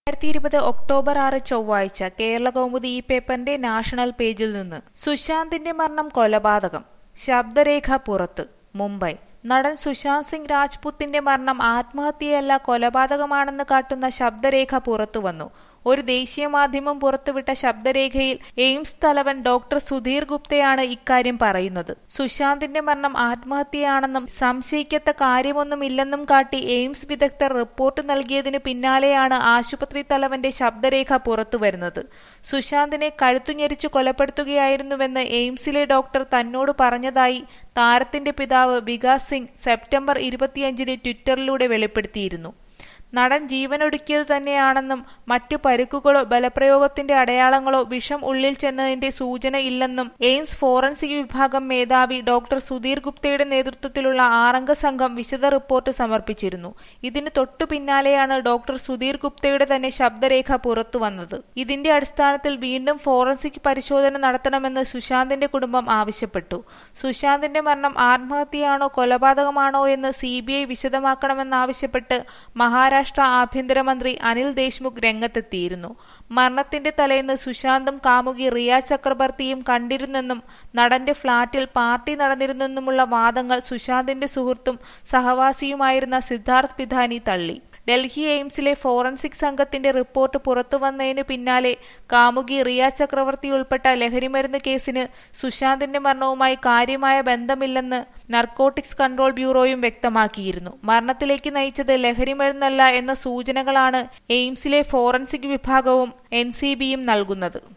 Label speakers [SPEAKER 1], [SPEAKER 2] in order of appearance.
[SPEAKER 1] രണ്ടായിരത്തി ഇരുപത് ഒക്ടോബർ ആറ് ചൊവ്വാഴ്ച കേരളകൗമുദി ഈ പേപ്പറിന്റെ നാഷണൽ പേജിൽ നിന്ന് സുശാന്തിന്റെ മരണം കൊലപാതകം ശബ്ദരേഖ പുറത്ത് മുംബൈ നടൻ സുശാന്ത് സിംഗ് രാജ്പുത്തിന്റെ മരണം ആത്മഹത്യയല്ല കൊലപാതകമാണെന്ന് കാട്ടുന്ന ശബ്ദരേഖ പുറത്തുവന്നു ഒരു ദേശീയ മാധ്യമം പുറത്തുവിട്ട ശബ്ദരേഖയിൽ എയിംസ് തലവൻ ഡോക്ടർ സുധീർ ഗുപ്തയാണ് ഇക്കാര്യം പറയുന്നത് സുശാന്തിന്റെ മരണം ആത്മഹത്യയാണെന്നും സംശയിക്കത്ത കാര്യമൊന്നുമില്ലെന്നും കാട്ടി എയിംസ് വിദഗ്ധർ റിപ്പോർട്ട് നൽകിയതിനു പിന്നാലെയാണ് ആശുപത്രി തലവന്റെ ശബ്ദരേഖ പുറത്തുവരുന്നത് സുശാന്തിനെ കഴുത്തുഞെരിച്ചു കൊലപ്പെടുത്തുകയായിരുന്നുവെന്ന് എയിംസിലെ ഡോക്ടർ തന്നോട് പറഞ്ഞതായി താരത്തിന്റെ പിതാവ് വികാസ് സിംഗ് സെപ്റ്റംബർ ഇരുപത്തിയഞ്ചിന് ട്വിറ്ററിലൂടെ വെളിപ്പെടുത്തിയിരുന്നു നടൻ ജീവനൊടുക്കിയത് തന്നെയാണെന്നും മറ്റു പരുക്കുകളോ ബലപ്രയോഗത്തിന്റെ അടയാളങ്ങളോ വിഷം ഉള്ളിൽ ചെന്നതിന്റെ സൂചന ഇല്ലെന്നും എയിംസ് ഫോറൻസിക് വിഭാഗം മേധാവി ഡോക്ടർ സുധീർ ഗുപ്തയുടെ നേതൃത്വത്തിലുള്ള ആറംഗ സംഘം വിശദ റിപ്പോർട്ട് സമർപ്പിച്ചിരുന്നു ഇതിന് തൊട്ടു പിന്നാലെയാണ് ഡോക്ടർ സുധീർ ഗുപ്തയുടെ തന്നെ ശബ്ദരേഖ പുറത്തുവന്നത് ഇതിന്റെ അടിസ്ഥാനത്തിൽ വീണ്ടും ഫോറൻസിക് പരിശോധന നടത്തണമെന്ന് സുശാന്തിന്റെ കുടുംബം ആവശ്യപ്പെട്ടു സുശാന്തിന്റെ മരണം ആത്മഹത്യയാണോ കൊലപാതകമാണോ എന്ന് സി ബി ഐ വിശദമാക്കണമെന്നാവശ്യപ്പെട്ട് മഹാരാഷ്ട്ര മഹാരാഷ്ട്ര ആഭ്യന്തരമന്ത്രി അനിൽ ദേശ്മുഖ് രംഗത്തെത്തിയിരുന്നു മരണത്തിന്റെ തലേന്ന് സുശാന്തും കാമുകി റിയ ചക്രബർത്തിയും കണ്ടിരുന്നെന്നും നടന്റെ ഫ്ളാറ്റിൽ പാർട്ടി നടന്നിരുന്നെന്നുമുള്ള വാദങ്ങൾ സുശാന്തിന്റെ സുഹൃത്തും സഹവാസിയുമായിരുന്ന സിദ്ധാർത്ഥ് പിധാനി തള്ളി ഡൽഹി എയിംസിലെ ഫോറൻസിക് സംഘത്തിന്റെ റിപ്പോർട്ട് പുറത്തുവന്നതിനു പിന്നാലെ കാമുകി റിയ ചക്രവർത്തി ഉൾപ്പെട്ട ലഹരിമരുന്ന് കേസിന് സുശാന്തിന്റെ മരണവുമായി കാര്യമായ ബന്ധമില്ലെന്ന് നർക്കോട്ടിക്സ് കൺട്രോൾ ബ്യൂറോയും വ്യക്തമാക്കിയിരുന്നു മരണത്തിലേക്ക് നയിച്ചത് ലഹരിമരുന്നല്ല എന്ന സൂചനകളാണ് എയിംസിലെ ഫോറൻസിക് വിഭാഗവും എൻ നൽകുന്നത്